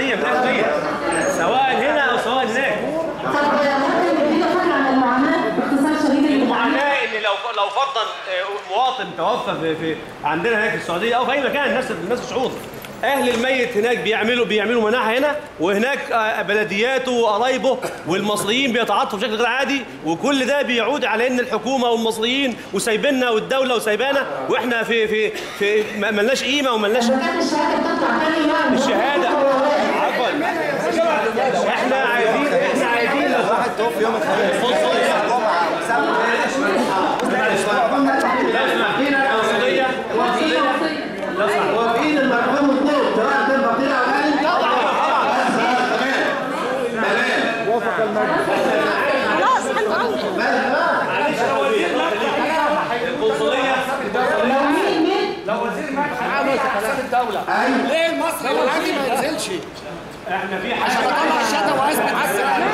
100% من اهل الميت سواء هنا او سواء هناك طب ممكن تدينا فكره عن المعاناه باختصار شديد اللي بتعاني المعاناه ان لو لو فرضا آه، مواطن توفى في, في عندنا هناك في السعوديه او في اي مكان الناس الناس الشعوب اهل الميت هناك بيعملوا بيعملوا مناحه هنا وهناك آه، بلدياته وقرايبه والمصريين بيتعاطفوا بشكل غير عادي وكل ده بيعود على ان الحكومه والمصريين وسايبيننا والدوله وسايبانا واحنا في في في ما- ملناش قيمه وملناش اذا كانت الشهاده بتطلع تاني يوم الشهاده عفوا احنا عايزين احنا عايزين لو واحد توفي يوم الخميس الجمعه وسبت القضيه واقفين المرحوم الضوء سواء كان فقير او غني طبعا خلاص حلو قوي القنصليه لو مين مين لو وزير مات هنعمل حساب الدولة ايوه ليه المصري العادي ما ينزلش احنا في عشان حاجه اطلع الشهادة واثبت على السلامة